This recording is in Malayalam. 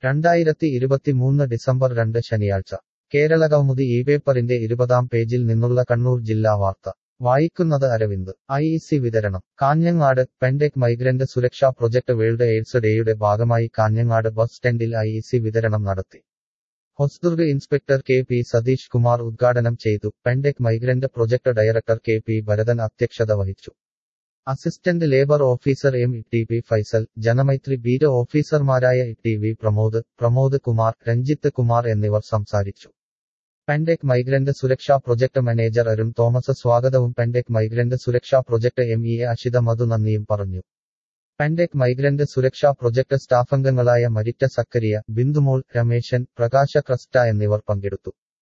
രണ്ടായിരത്തി ഇരുപത്തിമൂന്ന് ഡിസംബർ രണ്ട് ശനിയാഴ്ച കേരളകൗമുദി ഈ പേപ്പറിന്റെ ഇരുപതാം പേജിൽ നിന്നുള്ള കണ്ണൂർ ജില്ലാ വാർത്ത വായിക്കുന്നത് അരവിന്ദ് ഐ ഇ സി വിതരണം Kanhangad Pendec migrant Suraksha project world AIDS ഡേയുടെ ഭാഗമായി കാഞ്ഞങ്ങാട് ബസ് സ്റ്റാൻഡിൽ ഐ ഇ സി വിതരണം നടത്തി Hosdurg inspector K P Satheesh Kumar ഉദ്ഘാടനം ചെയ്തു Pendec migrant project director K P Bharathan അധ്യക്ഷത വഹിച്ചു assistant labour officer M T P Faisal Janamaithri beat ഓഫീസർമാരായ ടി വി പ്രമോദ് പ്രമോദ് കുമാർ രഞ്ജിത്ത് കുമാർ എന്നിവർ സംസാരിച്ചു Pendec migrant Suraksha project manager Arun Thomas സ്വാഗതവും Pendec migrant Suraksha project M E A Ashitha Madhu നന്ദിയും പറഞ്ഞു പെൻഡെക് മൈഗ്രന്റ് സുരക്ഷാ പ്രൊജക്ട് സ്റ്റാഫംഗങ്ങളായ മരിറ്റ സക്കരിയ ബിന്ദുമോൾ രമേശൻ പ്രകാശ ക്രസ്റ്റ എന്നിവർ പങ്കെടുത്തു